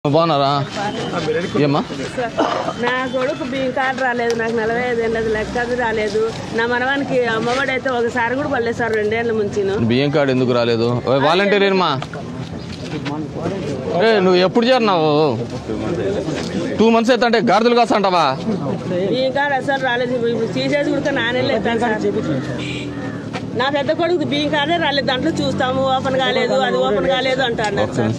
బాగున్నారా ఏమ్మా నా కొడుకు బియ్యం కార్డు రాలేదు నాకు నలభై ఐదు ఏళ్ళది లెక్క అది రాలేదు నా మనవానికి అమ్మఒడి అయితే ఒకసారి కూడా పడలేదు సార్ రెండేళ్ల ముంచిను బియ్యం కార్డు ఎందుకు రాలేదు వాలంటీర్ ఏమా ఏ నువ్వు ఎప్పుడు చేరినావు టూ మంత్స్ అయితే అంటే గాడిదలు కాసంటావా బియ్యం కార్డు అసలు రాలేదు ఇప్పుడు తీసేసి కూడా నాన్నెళ్ళి ఎత్తాను సార్ నా పెద్ద కొడుకు బియ్యం కార్డే రాలేదు దాంట్లో చూస్తాము ఓపెన్ కాలేదు అది ఓపెన్ కాలేదు అంటారు సార్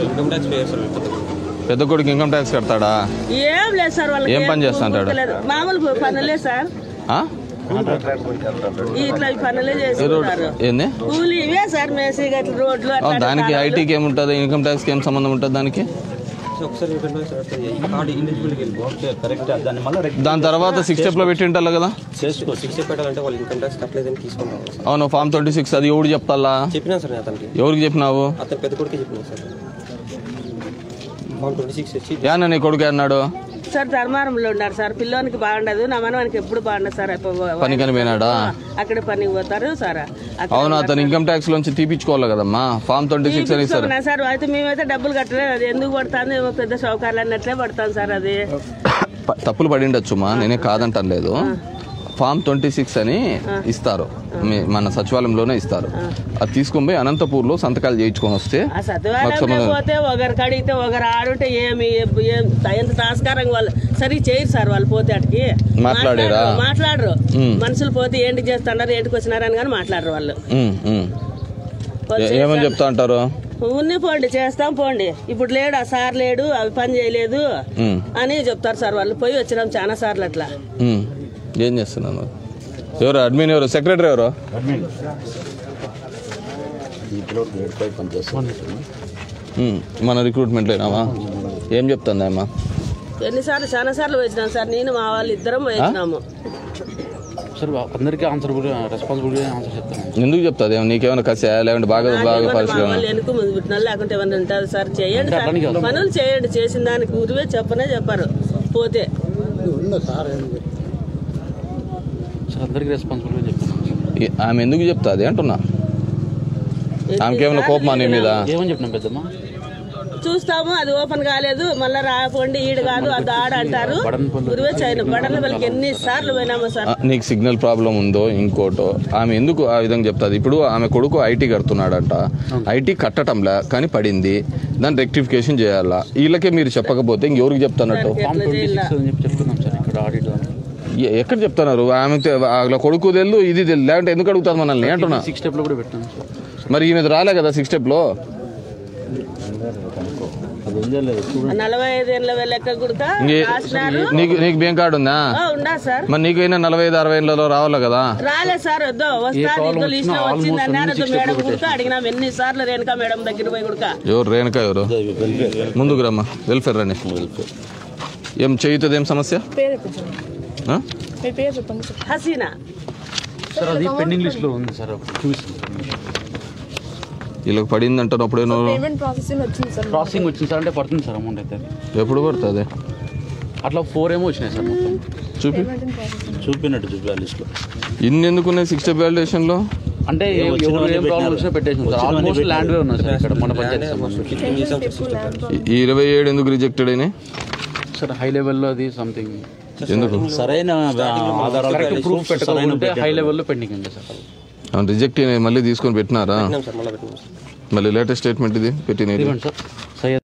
పెద్ద కొడుకు ఇన్కమ్ ట్యాక్స్ కడతాడా ఏం లేదు సార్ వాళ్ళకి ఏం పని చేస్తా అంటాడు? లేదు. మామూలు పనులే సార్ ఆ? ఇట్లా ఈ పనులే ఏ రోడ్ చేసుకుంటారు ఏంది కూలి ఇవే సార్ మేసి గట్ల రోడ్లు ఆ, అట్లా దానికి ఐటీకి ఏముంటుంది ఇన్కమ్ ట్యాక్స్కి ఏం సంబంధం ఉంటుంది దానికి ఒకసారి కార్డు ఇండివిజువల్కి వెళ్ళిపో కరెక్ట్ దాన్ని మళ్ళీ రెక్ట్ దాని తర్వాత సిక్స్ స్టెప్లో పెట్టి ఉంటారు కదా చేసుకో సిక్స్ పెట్టాలంటే వాళ్ళు ఇన్కమ్ ట్యాక్స్ కట్టలేదని తీసుకుంటాం అవును ఫామ్ ట్వంటీ సిక్స్ అది ఎవడు చెప్తాలా చెప్పినా సార్ నేను అతనికి ఎవరికి చెప్పినావు అతను పెద్ద కొడుకు చెప్పినా సార్ ఫామ్ ట్వంటీ సిక్స్ వచ్చి యాన్న నీ కొడుకు అన్నాడు సార్ ధర్మారంలో ఉన్నారు సార్ పిల్లోనికి బాగుండదు నా మనవానికి ఎప్పుడు బాగుండదు సార్ అప్ప- పని కనిపోయినాడా అక్కడ పనికి పోతారు సార్ అక్కడ అవును అతను ఇన్కమ్ ట్యాక్స్ లోంచి తీపించుకోవాలి కదమ్మా ఫామ్ ట్వంటీ సిక్స్ అని ఇస్తారు తీపిస్తామన్నా సార్ అయితే మేమైతే డబ్బులు కట్టలేదు అది ఎందుకు పడుతుంది ఏమో పెద్ద సౌకర్యాలు అన్నట్లే పడతాను సార్ అది ప- తప్పులు పడి ఉండొచ్చుమా నేనే కాదంటం లేదు ఫామ్ ట్వంటీ సిక్స్ అని ఇస్తారు మీ- మన సచివాలయంలోనే ఇస్తారు అది తీసుకొని పోయి అనంతపూర్లో సంతకాలు చేయించుకొని వస్తే ఆ మాకు సత్యవారంలో సంబంధం పోతే ఒకరికి అడిగితే ఒకరు ఆడుంటే ఏమి ఏం ఎంత తాస్కారంగా వాళ్ళు సరి చేయరు సార్ వాళ్ళు పోతే అటుకి మాట్లాడారా? మాట్లాడరు, మాట్లాడరు ఉమ్. మనుషులు పోతే ఏంటి చేస్తున్నారు ఏంటికి వచ్చినారని కానీ మాట్లాడరు వాళ్ళు ఉమ్, ఉమ్. వాళ్ళు ఏ- ఏమని చెప్తా అంటారు ఉన్ని పోండి చేస్తాం పోండి ఇప్పుడు లేడు ఆ సార్ లేడు అవి పని చేయలేదు ఉమ్, అని చెప్తారు సార్ వాళ్ళు పోయి వచ్చినాం చాలా సార్లు అట్లా ఉమ్. ఏం చేస్తున్నాను ఎవరు అడ్మిన్ ఎవరు సెక్రటరీ ఎవరు ఉమ్, మన రిక్రూట్మెంట్ లేనావా ఏం చెప్తుంది అమ్మా ఎన్నిసార్లు చాలా సార్లు వచ్చినాం సార్ నేను మా వాళ్ళు ఇద్దరం వచ్చినాము సార్ అందరికీ ఆన్సర్బుల్ రెస్పాన్సిబుల్ ఆన్సర్ చెప్తాను ఎందుకు చెప్తుంది నీకేమైనా కసి లేదంటే బాగా బాగా మా పరిస్థితి వాళ్ళు వెనుక ముందు పెట్టినా లేకుంటే ఏమన్నా ఉంటారు సార్ చేయండి సార్ పనులు చేయండి చేసిన దానికి ఊరివే చెప్పనే చెప్పారు పోతే సార్ అందరికీ రెస్పాన్సిబుల్గా చెప్తాను ఈ- ఆమె ఎందుకు చెప్తాది అంటున్నా ఆమెకేమైనా కోపమా నీ మీద ఏమని చెప్పినాం పెద్దమ్మ చూస్తాము అది ఓపెన్ కాలేదు మళ్ళీ రాకండి ఈడు కాదు అది ఆడ అంటారు ఊరివే చేయను బడన వాళ్ళకి ఎన్ని సార్లు పోయినామో సార్ ఆ, నీకు సిగ్నల్ ప్రాబ్లం ఉందో ఇంకోటో ఆమె ఎందుకు ఆ విధంగా చెప్తాది ఇప్పుడు ఆమె కొడుకు ఐటీ కడుతున్నాడంట ఐటీ కట్టటంలే కానీ పడింది దాన్ని రెక్టిఫికేషన్ చేయాలా వీళ్ళకే మీరు చెప్పకపోతే ఇంకెవరికి చెప్తానట్టు ఫామ్ ట్వంటీ సిక్స్ అని చెప్పి చెప్తున్నాం సార్ ఇక్కడ ఆడిట్ ఎ- ఎక్కడ చెప్తున్నారు ఆమె తె- వాళ్ళ కొడుకు తెలు ఇది తెలు లేదంటే ఎందుకు అడుగుతారు మనల్ని అంటున్నా సిక్స్ స్టెప్లో కూడా పెట్టాను సార్ మరి ఈ మీద రాలే కదా సిక్స్ స్టెప్లో అది ఉందే లేదు నలభై ఐదు ఏళ్ళ లెక్క కూడా ఇంకే- రాసినారు నీకు నీకు బ్యాంక్ కార్డు ఉందా ఆ, ఉండా సార్ మరి నీకైనా నలభై ఐదు అరవై ఏళ్ళలో రావాలి కదా రాలే సార్ వద్దు వస్తాది ఇదో లిస్ట్ లో వచ్చింది అన్నారు వద్దు మేడం కూడా అడిగినాం ఎన్ని సార్లు రేణుకా మేడం దగ్గర పోయి కూడా ఎవరు రేణుక ఎవరు ముందుకు రమ్మా వెల్ఫేర్ రండి ఏం చేయుతుంది ఏం సమస్య ఆ? హసీనా సార్ అది పెండింగ్ లిస్ట్లో ఉంది సార్ చూపిస్తాను సార్ వీళ్ళకి పడింది అంటారు అప్పుడేనో పేమెంట్ ప్రాసెసింగ్ వచ్చింది సార్ ప్రాసెసింగ్ వచ్చింది సార్ అంటే పడుతుంది సార్ అమౌంట్ అయితే ఎప్పుడు పడుతుంది అట్లా ఫోర్ ఏమో వచ్చినాయి సార్ మొత్తం చూపి చూపినట్టు చూపి లిస్ట్లో ఇన్ని ఎందుకున్నాయి సిక్స్ స్టెప్ వాలిడేషన్లో అంటే ఏ- ఎవరు ఏం ప్రాబ్లం వచ్చినా పెట్టేసాం సార్ ఆల్మోస్ట్ ల్యాండ్ వే ఉన్నాయి సార్ ఇక్కడ మన పంచాయతీ సంబంధించి ఈ ఇరవై ఏడు ఎందుకు రిజెక్టెడ్ అయినాయి సార్ హై లెవెల్లో అది సంథింగ్ ఎందుకు సరైన ఆధారాలు కరెక్ట్ ప్రూఫ్ పెట్టుకోవాలంటే హై లెవెల్లో పెండింగ్ ఉంది సార్ రిజెక్ట్ అయినాయి మళ్ళీ తీసుకొని పెట్టినారా సార్ మళ్ళీ పెట్టినాం సార్ మళ్ళీ లేటెస్ట్ స్టేట్మెంట్ ఇది పెట్టినది ఇవ్వండి సార్ సయ్యద్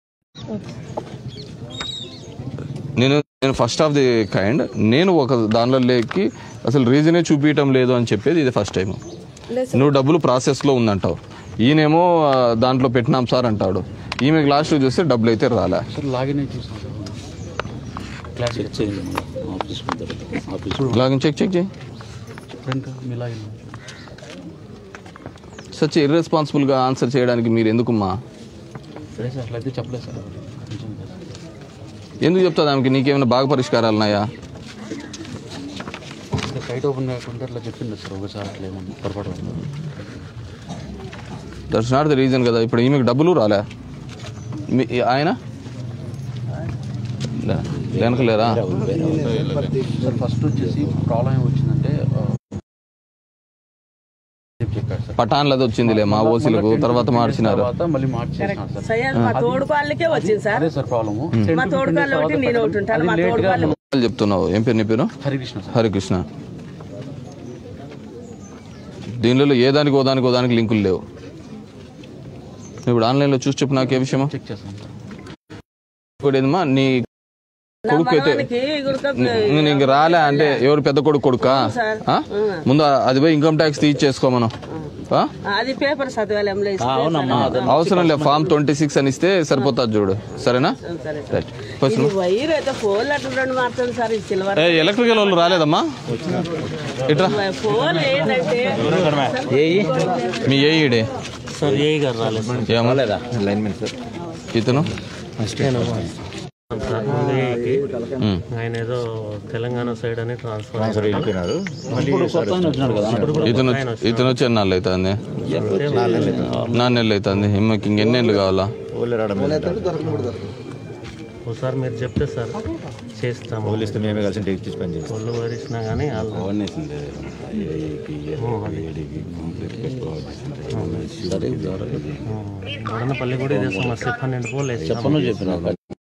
నేను నేను ఫస్ట్ ఆఫ్ ది కైండ్ నేను ఒక దానిలో లేకి అసలు రీజనే చూపించడం లేదు అని చెప్పేది ఇది ఫస్ట్ టైం నువ్వు డబ్బులు ప్రాసెస్లో ఉందంటావు ఈయనేమో ఆ, దాంట్లో పెట్టినాం సార్ అంటాడు ఈమెకి లాస్ట్ చూస్తే డబ్బులు అయితే రాలే సార్ లాగిన్ అయి చూసాను సార్ క్లాస్ చెక్ చేయండి office office login check check చేయి ఫ్రెండ్ మీ లాగిన్ సచ్ ఇర్రెస్పాన్సిబుల్గా ఆన్సర్ చేయడానికి మీరు ఎందుకుమ్మా సరే సార్ అట్లయితే చెప్పలేదు సార్ కొంచెం ఎందుకు చెప్తుంది ఆమెకి నీకేమైనా బాగా పరిష్కారాలు ఉన్నాయా అంటే సైట్ ఓపెన్ కాకుండా అట్లా చెప్పింది సార్ ఒకసారి అట్లా ఏమన్నా పొరపాటు వల్ల. దట్స్ నాట్ ద రీజన్ కదా ఇప్పుడు ఈమెకి డబ్బులు రాలే మీ ఆయన లే- వెనకలేరా సార్ ఫస్ట్ వచ్చేసి ప్రాబ్లం ఏమొచ్చిందంటే ఆ, చెప్పారు సార్ పటాన్లది వచ్చిందిలే మా ఓసీలకు తర్వాత మార్చినారు తర్వాత మళ్ళీ మార్చేసినారు సార్ సయ్యద్ మా తోడుకోళ్ళకే వచ్చింది సార్ అదే సార్ ప్రాబ్లము మా తోడుకోళ్ళు ఒకటి నేను ఒకటి ఉంటాను మా తోడుకోళ్ళు చెప్తున్నావు ఏం పేరు నీ పేరు హరికృష్ణ సార్ హరికృష్ణ దీనిలో ఏ దానికి ఓ దానికి ఓ దానికి లింకులు లేవు ఇప్పుడు ఆన్లైన్లో చూసి చెప్పు నాకు ఏ విషయమో చెక్ చేస్తాను సార్ ఇంకోటి ఏందమ్మా నీ నా కొడుకు అయితే మనవనికి గురక నేను ఇంక రాలే అంటే ఎవరు పెద్ద కొడుకు కొడుకా సార్. ఆ? ముందు అది పోయి ఇన్కమ్ ట్యాక్స్ తీసుకో మనం ఆ? అది పేపర్ చదివాలేంలే అవసరం లేదు ఫామ్ ట్వంటీ సిక్స్ అని ఇస్తే సరిపోతుంది చూడు సరేనా సరే రైట్ ఫస్ట్ ఇది వైర్ అయితే ఫోన్ అట్లా రెండు మారుతుంది సార్ ఈ సిల్వర్ ఏ ఎలక్ట్రికల్ వాళ్ళు రాలేదమ్మా ఇట్రా ఫోన్ ఏంటంటే మీ ఏఈడే సార్ ఏ గారు రాలేదు సార్ ఏమలేదా ఇతను సార్ ఏకి ఉమ్. ఆయన ఏదో తెలంగాణ సైడ్ అని ట్రాన్స్ఫర్ ఇప్పుడు కొత్త ఆయన వచ్చినాడు కదా ఇతను ఇతను వచ్చి ఎన్నాళ్ళు అవుతుంది నాన్నెళ్ళు అవుతుంది ఈమెకి ఇంకెన్నేళ్ళు కావాలా ఒకసారి మీరు చెప్తే సార్ చేస్తాము పోలీస్తే మేమే కలిసి టెక్స్ పని చేస్తాం ఒళ్ళు వరిసినా కానీ వాళ్ళు మదనపల్లి కూడా ఇదే సమస్య పన్నెండు పోలేదు చెప్పను చెప్పిన